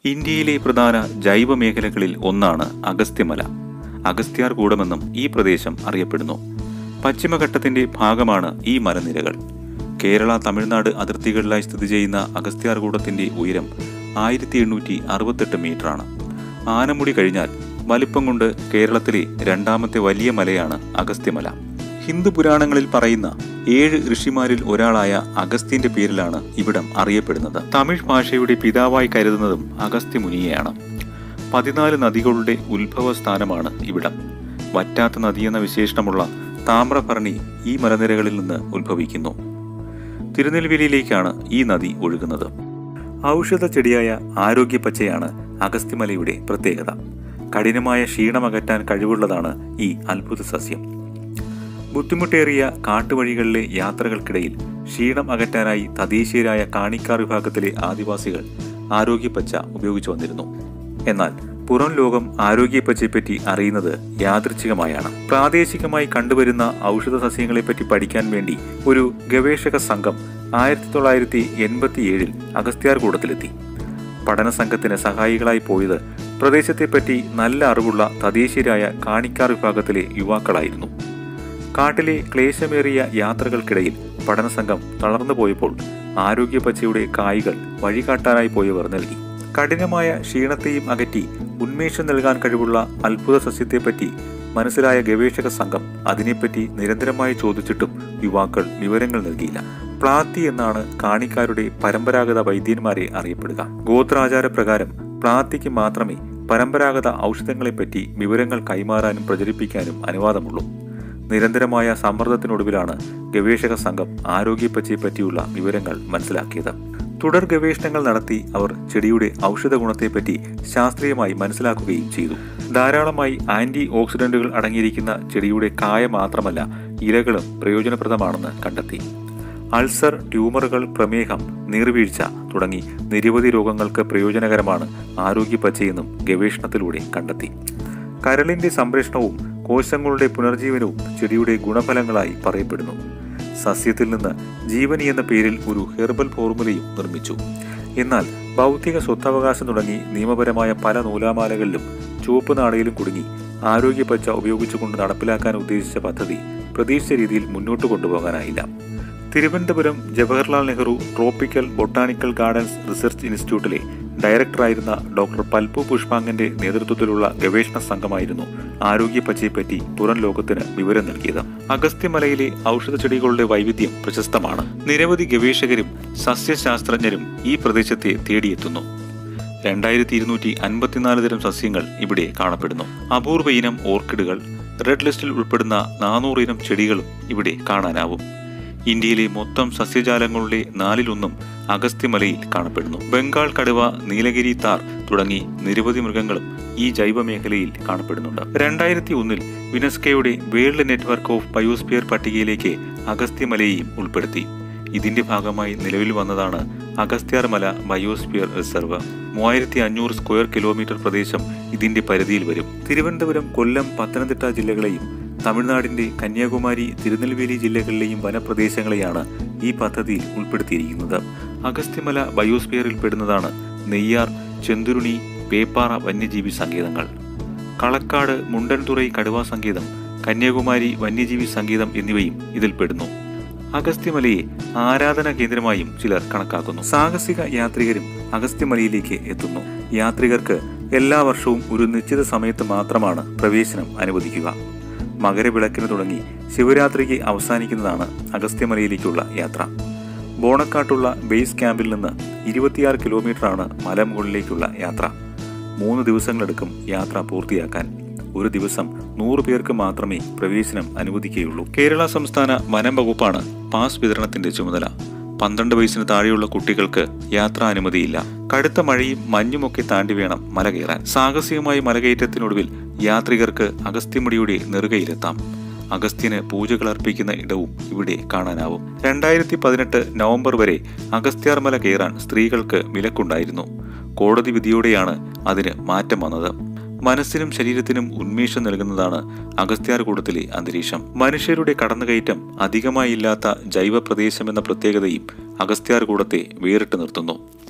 ഇന്ത്യയിലെ പ്രധാന ജൈവ മേഖലകളിൽ ഒന്നാണ് അഗസ്ത്യമല അഗസ്ത്യാർ കൂടമെന്നും ഈ പ്രദേശം അറിയപ്പെടുന്നു പശ്ചിമഘട്ടത്തിന്റെ ഭാഗമാണ് ഈ മലനിരകൾ കേരള തമിഴ്നാട് അതിർത്തികളിലായി സ്ഥിതി ചെയ്യുന്ന അഗസ്ത്യാർകൂടത്തിന്റെ ഉയരം ആയിരത്തി എണ്ണൂറ്റി അറുപത്തെട്ട് മീറ്ററാണ് ആനമുടി കഴിഞ്ഞാൽ വലിപ്പം കൊണ്ട് കേരളത്തിലെ രണ്ടാമത്തെ വലിയ മലയാണ് അഗസ്ത്യമല ഹിന്ദു പുരാണങ്ങളിൽ പറയുന്ന ഏഴ് ഋഷിമാരിൽ ഒരാളായ അഗസ്ത്യന്റെ പേരിലാണ് ഇവിടം അറിയപ്പെടുന്നത് തമിഴ് ഭാഷയുടെ പിതാവായി കരുതുന്നതും അഗസ്ത്യ മുനിയെയാണ് പതിനാല് നദികളുടെ ഉത്ഭവ സ്ഥാനമാണ് ഇവിടം വറ്റാത്ത നദിയെന്ന വിശേഷണമുള്ള താമ്രഭരണി ഈ മലനിരകളിൽ നിന്ന് ഉത്ഭവിക്കുന്നു തിരുനെൽവേലിയിലേക്കാണ് ഈ നദി ഒഴുകുന്നത് ഔഷധ ചെടിയായ ആരോഗ്യപ്പച്ചയാണ് അഗസ്ത്യമലയുടെ പ്രത്യേകത കഠിനമായ ക്ഷീണമകറ്റാൻ കഴിവുള്ളതാണ് ഈ അത്ഭുത സസ്യം ബുദ്ധിമുട്ടേറിയ കാട്ടുവഴികളിലെ യാത്രകൾക്കിടയിൽ ക്ഷീണം അകറ്റാനായി തദ്ദേശീയരായ കാണിക്കാർ വിഭാഗത്തിലെ ആദിവാസികൾ ആരോഗ്യപ്പച്ച ഉപയോഗിച്ചു വന്നിരുന്നു എന്നാൽ പുറം ലോകം ആരോഗ്യപ്പച്ചയെപ്പറ്റി അറിയുന്നത് യാദൃച്ഛികമായാണ് പ്രാദേശികമായി കണ്ടുവരുന്ന ഔഷധ സസ്യങ്ങളെപ്പറ്റി പഠിക്കാൻ വേണ്ടി ഒരു ഗവേഷക സംഘം ആയിരത്തി തൊള്ളായിരത്തി എൺപത്തിയേഴിൽ അഗസ്ത്യാർകൂടത്തിലെത്തി പഠന സംഘത്തിന് സഹായികളായി പോയത് പ്രദേശത്തെപ്പറ്റി നല്ല അറിവുള്ള തദ്ദേശീയരായ കാണിക്കാർ വിഭാഗത്തിലെ യുവാക്കളായിരുന്നു കാട്ടിലെ ക്ലേശമേറിയ യാത്രകൾക്കിടയിൽ പഠനസംഘം തളർന്നു പോയപ്പോൾ ആരോഗ്യപച്ചയുടെ കായ്കൾ വഴികാട്ടാനായി പോയവർ നൽകി കഠിനമായ ക്ഷീണത്തെയും അകറ്റി ഉന്മേഷം നൽകാൻ കഴിവുള്ള അത്ഭുത സസ്യത്തെപ്പറ്റി മനസ്സിലായ ഗവേഷക സംഘം അതിനെപ്പറ്റി നിരന്തരമായി ചോദിച്ചിട്ടും യുവാക്കൾ വിവരങ്ങൾ നൽകിയില്ല പ്ലാത്തി എന്നാണ് കാണിക്കാരുടെ പരമ്പരാഗത വൈദ്യന്മാരെ അറിയപ്പെടുക ഗോത്രാചാരപ്രകാരം പ്ലാത്തിക്ക് മാത്രമേ പരമ്പരാഗത ഔഷധങ്ങളെപ്പറ്റി വിവരങ്ങൾ കൈമാറാനും പ്രചരിപ്പിക്കാനും അനുവാദമുള്ളൂ നിരന്തരമായ സമ്മർദ്ദത്തിനൊടുവിലാണ് ഗവേഷക സംഘം ആരോഗ്യപ്പച്ചയെ പറ്റിയുള്ള വിവരങ്ങൾ മനസ്സിലാക്കിയത് തുടർ ഗവേഷണങ്ങൾ നടത്തി അവർ ചെടിയുടെ ഔഷധ ഗുണത്തെപ്പറ്റി ശാസ്ത്രീയമായി മനസ്സിലാക്കുകയും ചെയ്തു ധാരാളമായി ആന്റി ഓക്സിഡന്റുകൾ അടങ്ങിയിരിക്കുന്ന ചെടിയുടെ കായ മാത്രമല്ല ഇലകളും പ്രയോജനപ്രദമാണെന്ന് കണ്ടെത്തി അൾസർ ട്യൂമറുകൾ പ്രമേഹം നീർവീഴ്ച തുടങ്ങി നിരവധി രോഗങ്ങൾക്ക് പ്രയോജനകരമാണ് ആരോഗ്യപ്പച്ചയെന്നും ഗവേഷണത്തിലൂടെ കണ്ടെത്തി കരളിന്റെ സംരക്ഷണവും കോശങ്ങളുടെ പുനർജീവനവും ചെടിയുടെ ഗുണഫലങ്ങളായി പറയപ്പെടുന്നു സസ്യത്തിൽ നിന്ന് ജീവനി എന്ന പേരിൽ ഒരു ഹെർബൽ ഫോർമുലയും നിർമ്മിച്ചു എന്നാൽ ഭൗതിക സ്വത്തവകാശം തുടങ്ങി നിയമപരമായ പല നൂലാമാലകളിലും ചുവപ്പ് നാടയിലും കുടുങ്ങി ആരോഗ്യപച്ച ഉപയോഗിച്ചുകൊണ്ട് നടപ്പിലാക്കാൻ ഉദ്ദേശിച്ച പദ്ധതി പ്രതീക്ഷിച്ച രീതിയിൽ മുന്നോട്ട് കൊണ്ടുപോകാനായില്ല Thiruvananthapuram Jawaharlal Nehru tropical botanical gardens research ഇൻസ്റ്റിറ്റ്യൂട്ടിലെ ഡയറക്ടറായിരുന്ന ഡോക്ടർ പൽപു പുഷ്പാങ്കന്റെ നേതൃത്വത്തിലുള്ള ഗവേഷണ സംഘമായിരുന്നു ആരോഗ്യപ്പച്ചയെപ്പറ്റി പുറം ലോകത്തിന് വിവരം നൽകിയത് അഗസ്ത്യമലയിലെ ഔഷധ ചെടികളുടെ വൈവിധ്യം പ്രശസ്തമാണ് നിരവധി ഗവേഷകരും സസ്യശാസ്ത്രജ്ഞരും ഈ പ്രദേശത്തെ തേടിയെത്തുന്നു രണ്ടായിരത്തി ഇരുന്നൂറ്റി അൻപത്തിനാല് തരം സസ്യങ്ങൾ ഇവിടെ കാണപ്പെടുന്നു അപൂർവ ഇനം ഓർക്കിഡുകൾ റെഡ് ലിസ്റ്റിൽ ഉൾപ്പെടുന്ന നാനൂറ് ഇനം ചെടികളും ഇവിടെ കാണാനാവും ഇന്ത്യയിലെ മൊത്തം സസ്യജാലങ്ങളുടെ നാലിലൊന്നും അഗസ്ത്യമലയിൽ കാണപ്പെടുന്നു ബംഗാൾ കടുവ നീലഗിരി താർ തുടങ്ങി നിരവധി മൃഗങ്ങളും ഈ ജൈവ മേഖലയിൽ കാണപ്പെടുന്നുണ്ട് രണ്ടായിരത്തി ഒന്നിൽ യുനെസ്കോയുടെ വേൾഡ് നെറ്റ്വർക്ക് ഓഫ് ബയോസ്ഫിയർ പട്ടികയിലേക്ക് അഗസ്ത്യമലയെയും ഉൾപ്പെടുത്തി ഇതിന്റെ ഭാഗമായി നിലവിൽ വന്നതാണ് അഗസ്ത്യാർമല ബയോസ്ഫിയർ റിസർവ് മൂവായിരത്തി അഞ്ഞൂറ് സ്ക്വയർ കിലോമീറ്റർ പ്രദേശം ഇതിന്റെ പരിധിയിൽ വരും തിരുവനന്തപുരം കൊല്ലം പത്തനംതിട്ട ജില്ലകളെയും തമിഴ്നാടിന്റെ കന്യാകുമാരി തിരുനെൽവേലി ജില്ലകളിലെയും വനപ്രദേശങ്ങളെയാണ് ഈ പദ്ധതിയിൽ ഉൾപ്പെടുത്തിയിരിക്കുന്നത് അഗസ്ത്യമല ബയോസ്ഫിയറിൽ പെടുന്നതാണ് നെയ്യാർ ചെന്തുരുണി പേപ്പാറ വന്യജീവി സങ്കേതങ്ങൾ കളക്കാട് മുണ്ടൻതുറൈ കടുവാ സങ്കേതം കന്യാകുമാരി വന്യജീവി സങ്കേതം എന്നിവയും ഇതിൽപ്പെടുന്നു അഗസ്ത്യമലയെ ആരാധനാ കേന്ദ്രമായും ചിലർ കണക്കാക്കുന്നു സാഹസിക യാത്രികരും അഗസ്ത്യമലയിലേക്ക് എത്തുന്നു യാത്രികർക്ക് എല്ലാ വർഷവും ഒരു നിശ്ചിത സമയത്ത് മാത്രമാണ് പ്രവേശനം അനുവദിക്കുക മകരവിളക്കിന് തുടങ്ങി ശിവരാത്രിക്ക് അവസാനിക്കുന്നതാണ് അഗസ്ത്യമലയിലേക്കുള്ള യാത്ര ബോണക്കാട്ടുള്ള ബേസ് ക്യാമ്പിൽ നിന്ന് ഇരുപത്തിയാറ് കിലോമീറ്ററാണ് മലമുകളിലേക്കുള്ള യാത്ര മൂന്ന് ദിവസങ്ങളെടുക്കും യാത്ര പൂർത്തിയാക്കാൻ ഒരു ദിവസം നൂറ് പേർക്ക് മാത്രമേ പ്രവേശനം അനുവദിക്കുകയുള്ളൂ കേരള സംസ്ഥാന വനം വകുപ്പാണ് പാസ് വിതരണത്തിന്റെ ചുമതല പന്ത്രണ്ട് വയസ്സിന് താഴെയുള്ള കുട്ടികൾക്ക് യാത്രാ അനുമതിയില്ല കടുത്ത മഴയും മഞ്ഞുമൊക്കെ താണ്ടി വേണം മല കയറാൻ സാഹസികമായ മലകയറ്റത്തിനൊടുവിൽ യാത്രികർക്ക് അഗസ്ത്യമുടിയുടെ നെറുകയിലെത്താം അഗസ്ത്യന് പൂജകൾ അർപ്പിക്കുന്ന ഇടവും ഇവിടെ കാണാനാവും രണ്ടായിരത്തി പതിനെട്ട് നവംബർ വരെ അഗസ്ത്യാർമല കയറാൻ സ്ത്രീകൾക്ക് വിലക്കുണ്ടായിരുന്നു കോടതി വിധിയോടെയാണ് അതിന് മാറ്റം വന്നത് മനസ്സിനും ശരീരത്തിനും ഉന്മേഷം നൽകുന്നതാണ് അഗസ്ത്യാർകൂടത്തിലെ അന്തരീക്ഷം മനുഷ്യരുടെ കടന്നുകയറ്റം അധികമായില്ലാത്ത ജൈവ പ്രദേശമെന്ന പ്രത്യേകതയും അഗസ്ത്യാർകൂടത്തെ വേറിട്ട് നിർത്തുന്നു